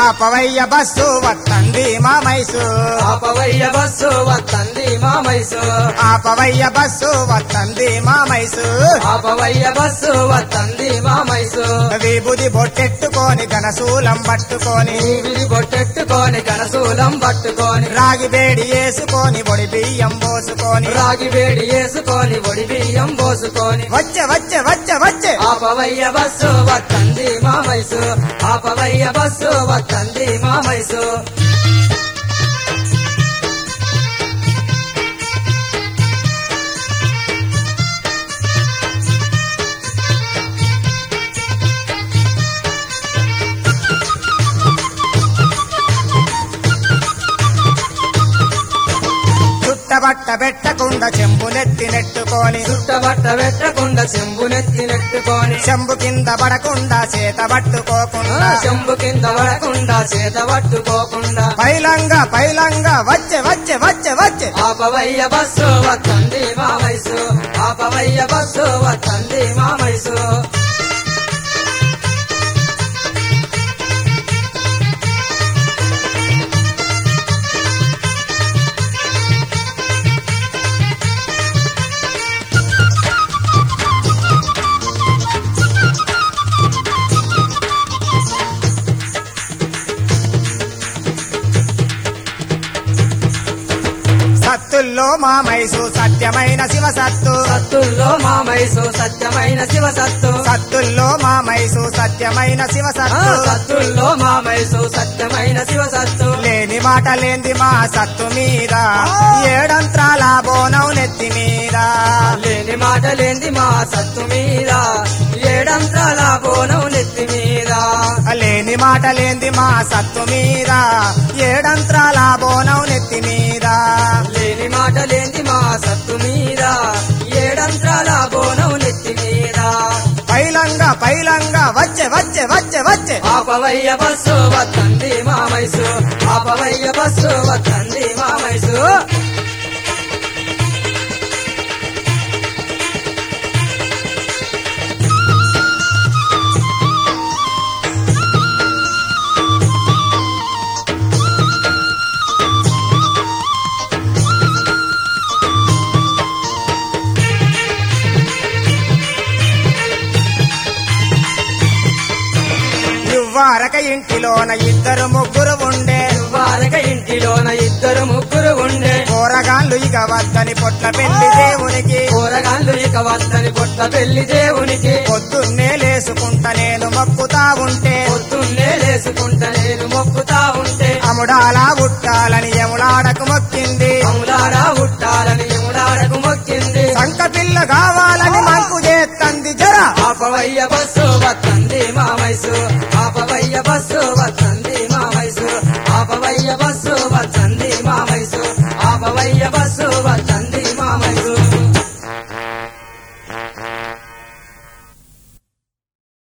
ఆపవయ్య bus వత్తంది మా మైసు ఆపవయ్య bus వత్తంది మా మైసు ఆపవయ్య బస్సు వత్తంది మా మైసు ఆపవయ్య బస్సు వత్తంది మా మైసు విభుది బొట్టెట్టుకొని ఘనశూలం పట్టుకొని విడి బొట్టెట్టుకొని కనసూలం పట్టుకొని రాగి వేడి వేసుకొని ఒడి బియ్యం పోసుకొని రాగి వేడి వేసుకొని ఒడి బియ్యం పోసుకొని వచ్చే వచ్చే వచ్చే వచ్చే ఆపవయ్య బస్సు వత్తంది మా మైసు ఆపవయ్య బస్సు వత్తంది మా మైసు చుట్టబట్ట పెట్టకుండా చెంబునెత్తి నెట్టుకొని చుట్టబట్ట పెట్టకుండా చెంబునెత్తి నెట్టుకొని చెంబు కింద పడకుండా చేత పట్టుకోకుండా చెంబు కింద పడకుండా చేత పట్టుకోకుండా పైలంగా పైలంగా వచ్చే వచ్చే వచ్చే వచ్చే ఆపవయ్య బస్సు వత్తంది మా మైసు ఆపవయ్య బస్సు వత్తంది మా మైసు సత్తుల్లో మా మైసు సత్యమైన శివ సత్తు సత్తుల్లో మా మైసు సత్యమైన శివ సత్తు సత్తుల్లో మా మైసు సత్యమైన శివ ఆ, సత్తు సత్తుల్లో మా మైసు సత్యమైన శివ సత్తు లేని మాట లేంది మా సత్తు మీద ఏడంత్రాల బోనం నెత్తి మీద లేని మాట లేంది మా సత్తు మీద ఏడంత్రాల బోనం నెత్తి మీద లేని మాట లేంది మా సత్తు మీద ఏడంత్రాల బోనం నెత్తి మీద లేని మాట లేంది మా సత్తు మీద ఏడంత్రాల బోనం నెత్తి మీద పైలంగా పైలంగా వచ్చే వచ్చే వచ్చే వచ్చే ఆపవయ్య బస్సు వత్తంది మా మైసు ఆపవయ్య బస్సు వత్తంది మా మైసు ఇవ్వారక ఇంటిలోన ఇద్దరు ముగ్గురు ఉండే వారక ఇంటిలోన ఇద్దరు ముగ్గురు ఉండే కూరగాళ్ళు ఇక వద్దని పొట్ల పెళ్లి దేవునికి కూరగాళ్ళు ఇక వద్దని పొట్ల పెళ్లి దేవునికి పొద్దున్నే లేసుకుంటా నేను మొక్కుతా ఉంటే పొద్దున్నే లేసుకుంటా నేను మొక్కుతా ఉంటే అముడాలా ఉట్టాలని ఎములాడకు మొక్కింది అములాడా ఉట్టాలని ఎముడాడకు మొక్కింది సంక పిల్ల కావాలని మంకు చేత్తంది జర ఆపవయ్య బస్సు వత్తంది మా మైసు ఆపవయ్య బస్సు